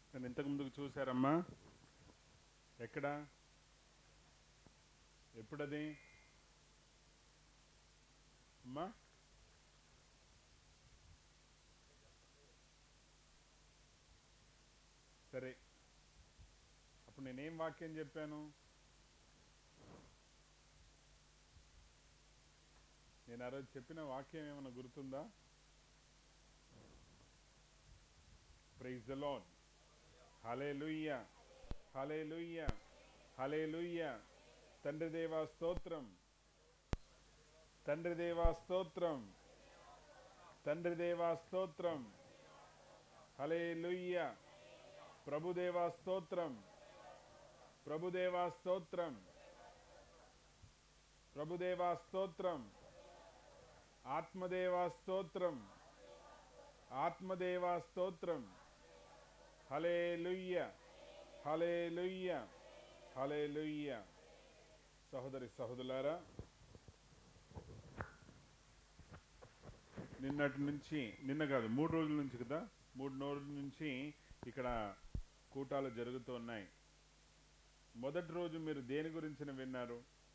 నేను ఇంతకు ముందుకు చూశారమ్మా ఎక్కడ ఎప్పుడది అమ్మా సరే అప్పుడు నేనేం వాక్యం చెప్పాను నేను ఆ రోజు చెప్పిన వాక్యం ఏమైనా గుర్తుందా ప్రైజ్ ద లాడ్ హలేలుయ్య హలేలుయ్య హలేలుయ్య తండ్రి దేవా స్తోత్రం తండ్రి దేవా స్తోత్రం తండ్రి దేవా స్తోత్రం హలేలుయ్య ప్రభుదేవా స్తోత్రం ప్రభుదేవా స్తోత్రం ప్రభుదేవా స్తోత్రం ఆత్మదేవా స్తోత్రం ఆత్మదేవా స్తోత్రం హలేలుయ్య హలేలుయ్య హలేలుయ్య సహోదరి సహోదరులారా నిన్నటి నుంచి నిన్న కాదు మూడు రోజుల నుంచి కదా మూడు రోజుల నుంచి ఇక్కడ కూటాలు జరుగుతూ ఉన్నాయి మొదటి రోజు మీరు దేని గురించి విన్నారు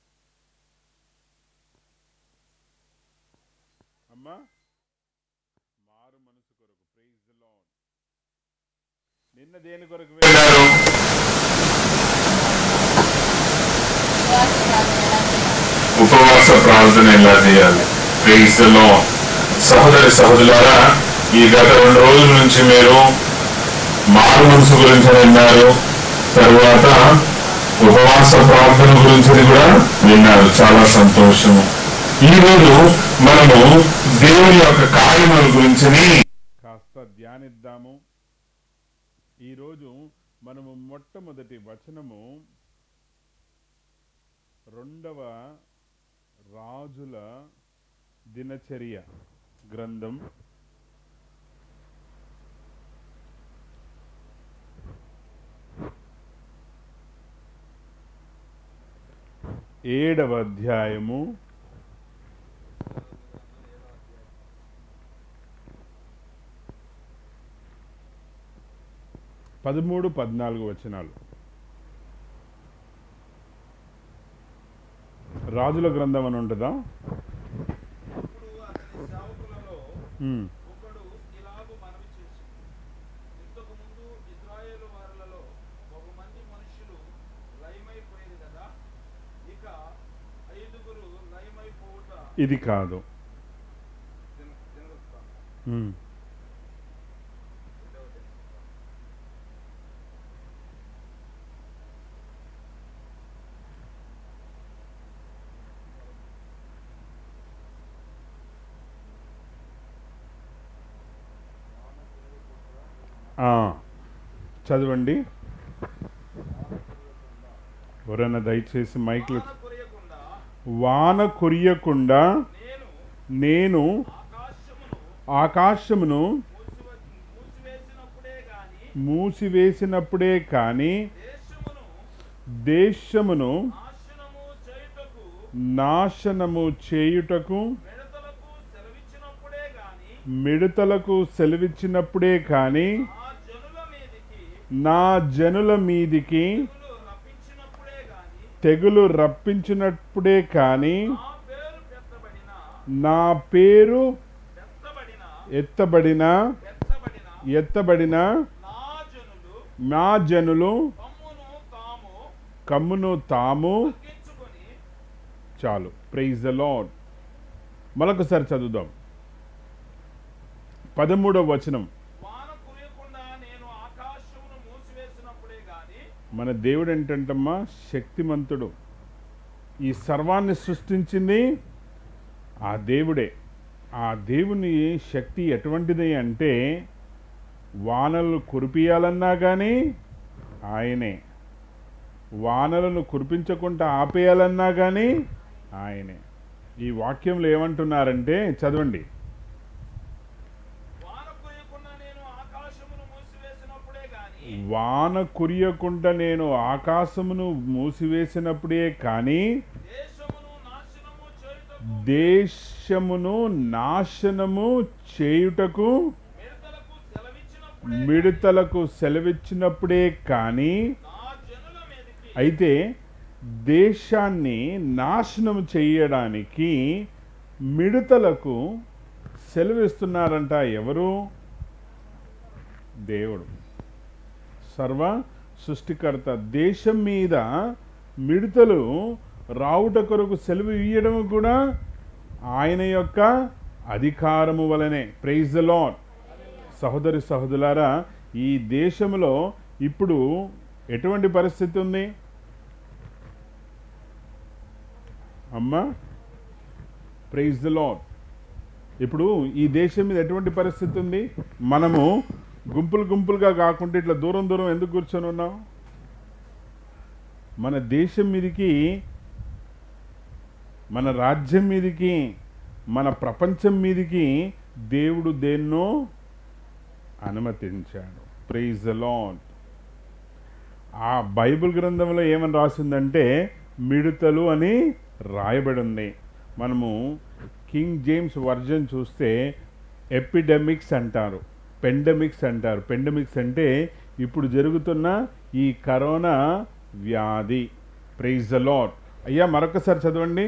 అమ్మా మారు మనసు కొరకు ప్రైజ్ ద లార్డ్ నిన్న దేని కొరకు విన్నారు ఉపవాస ప్రార్థన ఎలా చేయాలి ప్రైజ్ ద లార్డ్ సహోదరి సహోదరులారా ఈ గత రెండు రోజుల నుంచి మీరు మారు మనసు గురించి విన్నారు తరువాత ఉపవాస ప్రార్థన గురించి కూడా విన్నారు చాలా సంతోషము ఈ రోజు మనము దేవుని యొక్క కార్యముల గురించి కాస్త ధ్యానిద్దాము ఈరోజు మనము మొట్టమొదటి వచనము రెండవ రాజుల దినచర్య గ్రంథం ఏడవ అధ్యాయము పదమూడు పద్నాలుగు వచనాలు రాజుల గ్రంథం అని ఉంటుందా అప్పుడు అతని సేవకులలో ఉమ్, ఒకడు ఇలాగు మనవి చేసి ఇంతకు ముందు ఇజ్రాయేలు వారులలో బహుమంది మనుషులు లయమైపోయేది కదా ఇక ఐదుగురు లయమైపోవుట ఇది కాదు దిన- దినవృత్తాంతం. ఉమ్, రెండవ దినవృత్తాంతం. ఆ, చదవండి ఎవరైనా దయచేసి మైక్లు వాన కురియకుండా వాన కురియకుండా నేను నేను ఆకాశమును ఆకాశమును మూసివ- మూసివేసినప్పుడే గాని మూసివేసినప్పుడే కాని దేశమును దేశమును నాశనము చేయుటకు నాశనము చేయుటకు మిడతలకు సెలవిచ్చినప్పుడే గాని మిడతలకు సెలవిచ్చినప్పుడే కాని ఆ జనుల మీదికి నా జనుల మీదికి తెగులు రప్పించినప్పుడే గాని తెగులు రప్పించినప్పుడే కాని నా పేరు పెత్తబడిన నా పేరు పెత్తబడిన ఎత్తబడిన పెత్తబడిన ఎత్తబడిన నా జనులు నా జనులు తమ్మును తాము కమ్మును తాము తగ్గించుకొని చాలు ప్రైజ్ ద లాడ్ మరొకసారి చదువుదాం పదమూడవ వచనం వాన కురియకుండా నేను ఆకాశమును మూసివేసినప్పుడే గాని మన దేవుడు ఏంటంటమ్మా శక్తిమంతుడు ఈ సర్వాన్ని సృష్టించింది ఆ దేవుడే ఆ దేవుని శక్తి ఎటువంటిది అంటే వానలు కురిపియాలన్నా కానీ ఆయనే వానలను కురిపించకుండా ఆపేయాలన్నా కానీ ఆయనే ఈ వాక్యంలో ఏమంటున్నారంటే చదవండి వాన కురియకుండా నేను ఆకాశమును మూసివేసినప్పుడే గాని వాన కురియకుండా నేను ఆకాశమును మూసివేసినప్పుడే కానీ దేశమును నాశనము చేయుటకు దేశమును నాశనము చేయుటకు మిడతలకు సెలవిచ్చినప్పుడే మిడతలకు సెలవిచ్చినప్పుడే కానీ నా జనుల మీదకి అయితే దేశాన్ని నాశనం చేయడానికి మిడతలకు సెలవిస్తున్నారంట ఎవరు దేవుడు సర్వ సృష్టికర్త దేశం మీద మిడతలు రావుట కొరకు సెలవు ఇయ్యడం కూడా ఆయన యొక్క అధికారము వలనే ప్రైజ్ ద లాడ్ సహోదరి సహోదరులారా ఈ దేశంలో ఇప్పుడు ఎటువంటి పరిస్థితి ఉంది అమ్మా ప్రైజ్ ద లాడ్ ఇప్పుడు ఈ దేశం మీద ఎటువంటి పరిస్థితి ఉంది మనము గుంపులు గుంపులుగా కాకుండా ఇట్లా దూరం దూరం ఎందుకు కూర్చొని ఉన్నాం మన దేశం మీదకి మన రాజ్యం మీదకి మన ప్రపంచం మీదకి దేవుడు దేన్నో అనుమతించాడు ప్రైజ్ ద లాడ్ ఆ బైబిల్ గ్రంథంలో ఏమని రాసిందంటే మిడతలు అని రాయబడి ఉంది మనము కింగ్ జేమ్స్ వర్జన్ చూస్తే ఎపిడెమిక్స్ అంటారు పెండమిక్స్ అంటారు పెండమిక్స్ అంటే ఇప్పుడు జరుగుతున్న ఈ కరోనా వ్యాధి ప్రైజ్ ద లాడ్ అయ్యా మరొకసారి చదవండి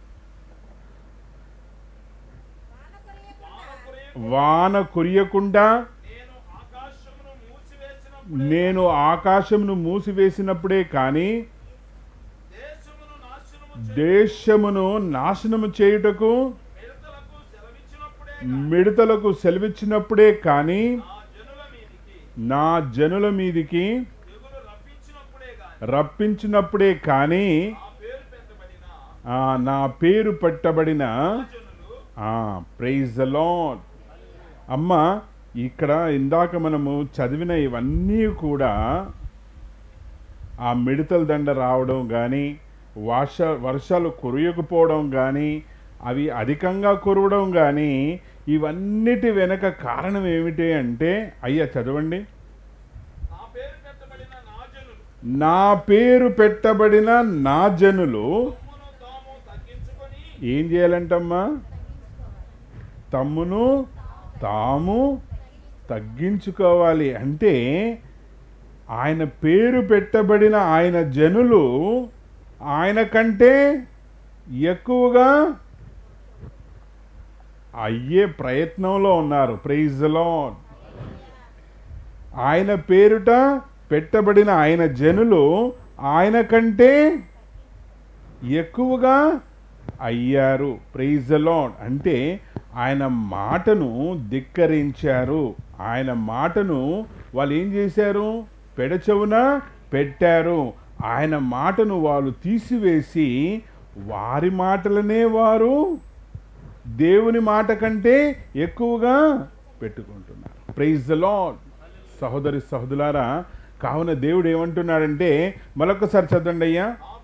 వాన కురియకుండా నేను ఆకాశమును మూసివేసినప్పుడు నేను ఆకాశమును మూసివేసినప్పుడే కానీ దేశమును నాశనము చే- దేశమును నాశనము చేయుటకు మిడతలకు సెలవిచ్చినప్పుడే మిడతలకు సెలవిచ్చినప్పుడే కానీ నా జనుల మీదికి నా జనుల మీదికి తెగులు రప్పించినప్పుడే గాని రప్పించినప్పుడే కానీ ఆ పేరు పెట్టబడిన ఆ, నా పేరు పెట్టబడిన జనులు ప్రైజ్ ద లాడ్ అమ్మ ఇక్కడ ఇందాక మనము చదివిన ఇవన్నీ కూడా ఆ మిడతల దండ రావడం కానీ వర్ష వర్షాలు కురియకపోవడం కానీ అవి అధికంగా కురవడం కానీ ఇవన్నిటి వెనక కారణం ఏమిటి అంటే అయ్యా చదవండి నా పేరు పెట్టబడిన నా జనులు నా పేరు పెట్టబడిన నా జనులు తమ్మును తాము తగ్గించుకొని ఏం చేయాలంటమ్మా తమ్మును తాము తగ్గించుకోవాలి అంటే ఆయన పేరు పెట్టబడిన ఆయన జనులు ఆయన కంటే ఎక్కువగా అయ్యే ప్రయత్నంలో ఉన్నారు ప్రైజ్ లాడ్ ఆయన పేరుట పెట్టబడిన ఆయన జనులు ఆయన కంటే ఎక్కువగా అయ్యారు ప్రైజ్ లాడ్ అంటే ఆయన మాటను ధిక్కరించారు ఆయన మాటను వాళ్ళు ఏం చేశారు పెడచెవున పెట్టారు ఆయన మాటను వాళ్ళు తీసివేసి వారి మాటలనే వారు దేవుని మాట కంటే ఎక్కువగా పెట్టుకుంటున్నారు ప్రైజ్ ద లాడ్ సహోదరి సహోదరులారా కావున దేవుడు ఏమంటున్నాడంటే మరొకసారి చదవండి అయ్యా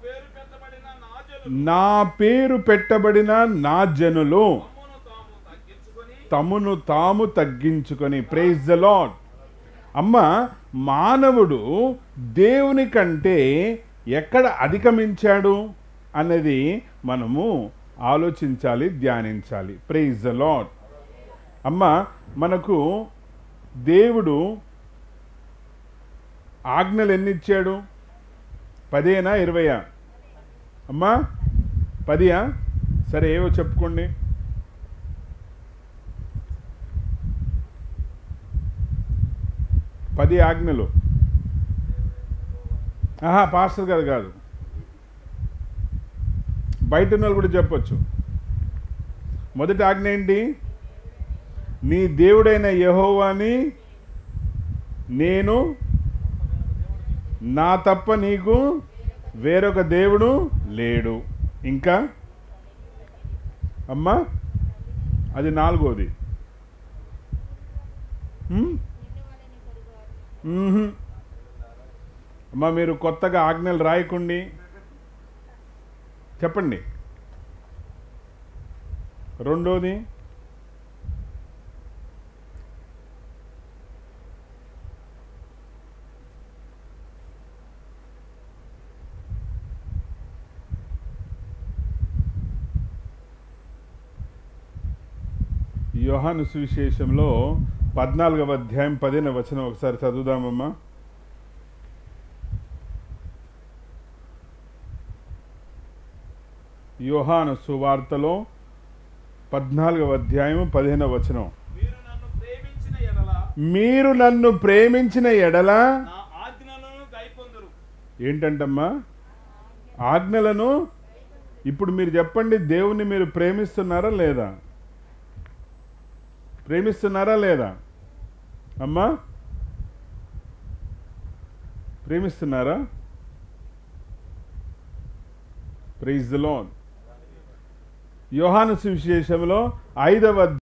నా పేరు పెట్టబడిన నా జనులు నా పేరు పెట్టబడిన నా జనులు తమ్మును తాము తగ్గించుకొని తమను తాము తగ్గించుకొని ప్రైజ్ ద లాడ్ అమ్మ మానవుడు దేవుని కంటే ఎక్కడ అధిగమించాడు అన్నది మనము ఆలోచించాలి ధ్యానించాలి ప్రైజ్ ద లాడ్ అమ్మ మనకు దేవుడు ఆజ్ఞలు ఎన్ని ఇచ్చాడు పదేనా ఇరవయా అమ్మా పదియా సరే ఏవో చెప్పుకోండి పది ఆజ్ఞలు ఆహా పాస్టర్ గారు కాదు బయట ఉన్న వాళ్ళు కూడా చెప్పొచ్చు మొదటి ఆజ్ఞ ఏంటి నీ దేవుడైన యెహోవాని నేను నా తప్ప నీకు వేరొక దేవుడు లేడు ఇంకా అమ్మా అది నాలుగోది హ్మ్? మ్మ్హ్. అమ్మా మీరు కొత్తగా ఆజ్ఞలు రాయకుండి చెప్పండి రెండోది యోహాను సువిశేషంలో పద్నాలుగవ అధ్యాయం పదిహేను వచనం ఒకసారి చదువుదామమ్మా యోహాను సువార్తలో పద్నాలుగవ అధ్యాయం పదిహేనవ వచనం మీరు నన్ను ప్రేమించిన ఎడల మీరు నన్ను ప్రేమించిన ఎడల నా ఆజ్ఞలను కైపొందురు ఏంటంటమ్మా ఆజ్ఞలను ఇప్పుడు మీరు చెప్పండి దేవుణ్ణి మీరు ప్రేమిస్తున్నారా లేదా ప్రేమిస్తున్నారా లేదా అమ్మా ప్రేమిస్తున్నారా ప్రైజ్ ద లోన్ యోహాను సువిశేషంలో ఐదవ